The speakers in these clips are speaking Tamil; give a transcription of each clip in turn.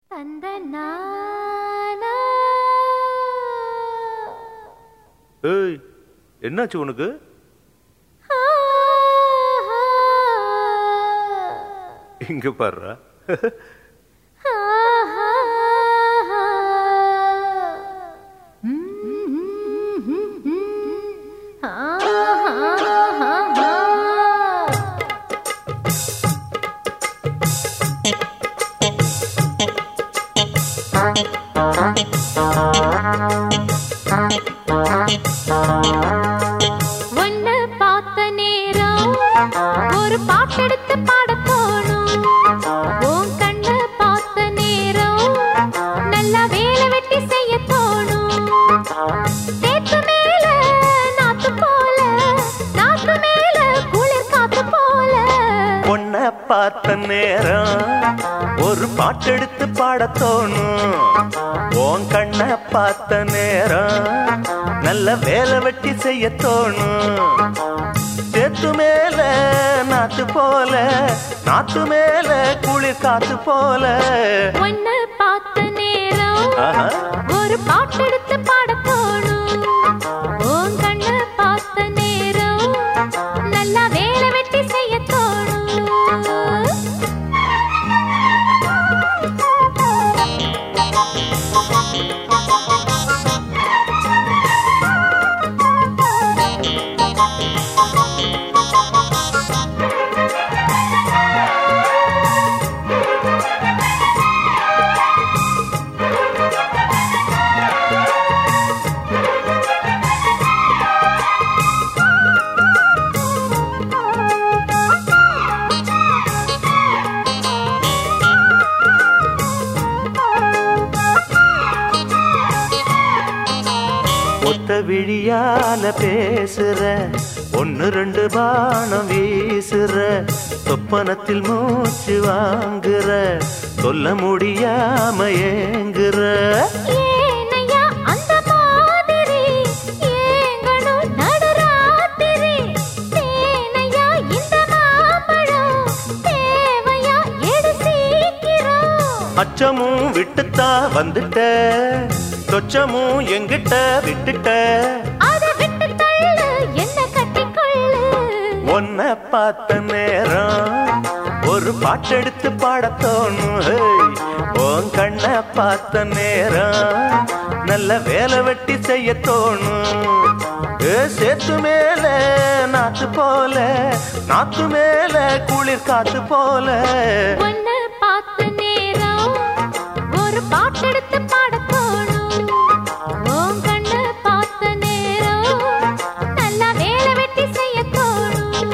தந்த நானா ஏய் என்னாச்சு உனக்கு இங்க பாருடா ஒன்னு பார்த்த நேரம் ஒரு பாட்டெடுத்து பாட தோணும் உன் கண்ண பார்த்த நேரம் நல்லா வேலை வெட்டி செய்ய தோணும் தேத்து மேல நாத்து போல நாத்து மேல குளிர் காத்து போல பொண்ண பார்த்த நேரம் ஒரு பாட்டெடுத்து பாட தோணும் உன் கண்ண பார்த்த நேரம் நல்ல வேலை வெட்டி செய்ய தோணும் சேத்து மேல நாத்து போல நாத்து மேல குளிர் காத்து போல ஒன்னு பார்த்த நேரம் ஆஹா. ஒரு பாட்டெடுத்து பாட தோணும் உன் கண்ண பார்த்த நேரம் நல்லா வேலை வெட்டி செய்ய தோணும் ஒத்த விழியால பேசுற ஒன்னு ரெண்டு பானம் வீசுற சொப்பனத்தில் மூச்சு வாங்குற சொல்ல முடியாம ஏங்குற ஏனையா அந்த மாதிரி ஏங்கணும் நடுராத்திரி தேனையா இந்த மாம்பழம் தேவையா எடு சீக்கிரம் அச்சமும் விட்டுத்தா வந்துட்ட சொச்சமும் எங்கிட்ட விட்டுட்ட அதை விட்டு தள்ளு என்ன கட்டிக்கொள்ளு உன்னை பார்த்த நேரம் ஒரு பாட்டெடுத்து பாட தோணும் ஹேய். உன் கண்ணை பார்த்த நேரம் நல்ல வேலை வெட்டி செய்ய தோணும் ஏ சேத்து மேல நாத்து போல நாத்து மேல குளிர் காத்து போல ஒன்னு பார்த்த நேரம் ஒரு பாட்டெடுத்து பாட தோணும் உன் கண்ணு பார்த்த நேரம் நல்லா வேலை வெட்டி செய்ய தோணும்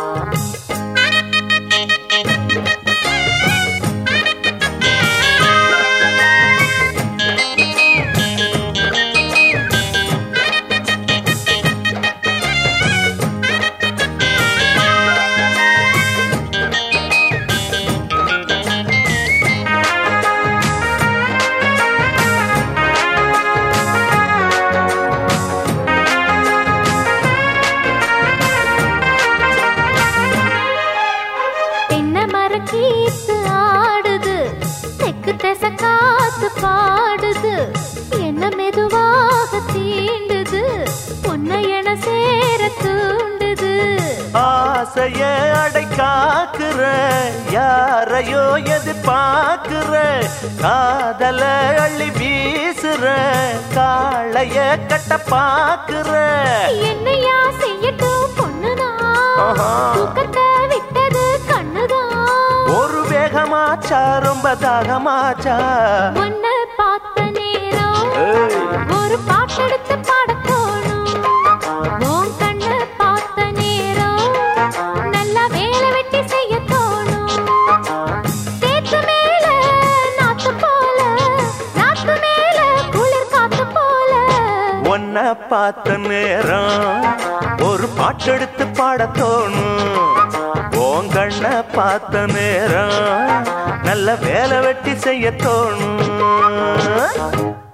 தென்னை மரக்கீத்து ஆடுது தெக்கு திசை காத்து பாடுது என்ன மெதுவாக தீண்டுது உன்னை என சேர தூண்டுது ஆசைய அடை காக்குற யாரையோ எதிர்பார்க்கிற காதல அள்ளி வீசுற காளைய கட்ட பாக்குற என்னையா செய்யட்டும் பொண்ணுதான் ஆஹா. தூக்கத்தை விட்டது கண்ணுதான் ஒரு வேகமாச்சா ரொம்ப தாகமாச்சா உன்னை பார்த்த நேரம் ஏய், ஒரு பாட்டெடுத்து பாட தோணும் உன் கண்ணு பார்த்த நேரம் நல்லா வேலை வெட்டி செய்ய தோணும் சேத்து மேல நாத்து போல நாத்து மேல குளிர் காத்து போல உன்னை பார்த்த நேரம் ஒரு பாட்டெடுத்து பாட தோணும் உன் கண்ணை பார்த்த நேரம் நல்ல வேலை வெட்டி செய்ய தோணும்